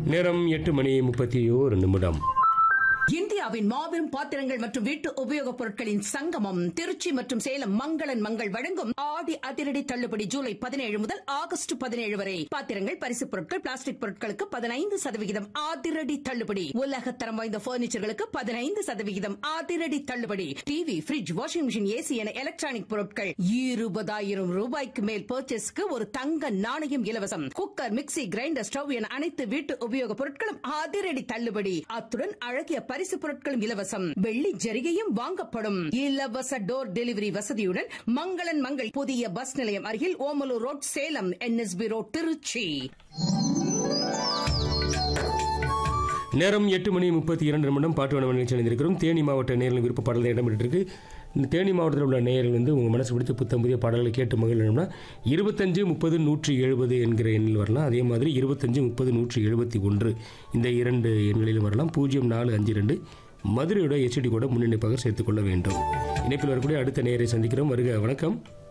நேரம் எட்டு மணி முப்பத்தி ஓரு நிமிடம் இந்தியாவின் மாபெரும் பாத்திரங்கள் மற்றும் வீட்டு உபயோகப் பொருட்களின் சங்கமம் திருச்சி மற்றும் சேலம் மங்களன் மங்கள் வழங்கும் ஆடி அதிரடி தள்ளுபடி ஜூலை பதினேழு முதல் ஆகஸ்ட் பதினேழு வரை பாத்திரங்கள் பரிசுப் பொருட்கள் பிளாஸ்டிக் பொருட்களுக்கு பதினைந்து சதவிகிதம் அதிரடி தள்ளுபடி உலகத்தரம் வாய்ந்த பர்னிச்சர்களுக்கு பதினைந்து சதவிகிதம் அதிரடி தள்ளுபடி TV fridge washing machine AC என எலக்ட்ரானிக் பொருட்கள் இருபதாயிரம் ரூபாய்க்கு மேல் பர்ச்சேஸ்க்கு ஒரு தங்க நாணயம் இலவசம் குக்கர் மிக்ஸி கிரைண்டர் ஸ்டவ் என அனைத்து வீட்டு உபயோகப் பொருட்களும் அதிரடி தள்ளுபடி அத்துடன் அழகிய பரிசு பொருட்களும் இலவசம் வெள்ளி ஜரிகையும் வாங்கப்படும் இலவச டோர் டெலிவரி வசதியுடன் மங்களன் மங்கள் புதிய பஸ் நிலையம் அருகில் Omalur road Salem NSB road Tiruchi நேரம் எட்டு மணி முப்பத்தி இரண்டு நிமிடம் பாட்டு வனம் நிகழ்ச்சி அணிந்திருக்கிறோம் தேனி மாவட்ட நேரில் விருப்ப பாடல்கள் இடம்பெற்றிருக்கு இந்த தேனி மாவட்டத்தில் உள்ள நேயர்கள் வந்து உங்கள் மனசு பிடிச்ச புத்தம் புதிய பாடல்களை கேட்டு மகிழணும்னா இருபத்தஞ்சு முப்பது நூற்றி எழுபது என்கிற எண்ணில் வரலாம் அதே மாதிரி இருபத்தஞ்சு முப்பது நூற்றி எழுபத்தி ஒன்று இந்த இரண்டு எண்களிலும் வரலாம் பூஜ்ஜியம் நாலு அஞ்சு ரெண்டு மதுரையோட எச்டி கூட முன்னிணைப்பாக சேர்த்துக்கொள்ள வேண்டும் இணைப்பில் வரக்கூடிய அடுத்த நேயரை சந்திக்கிறோம் வருக வணக்கம்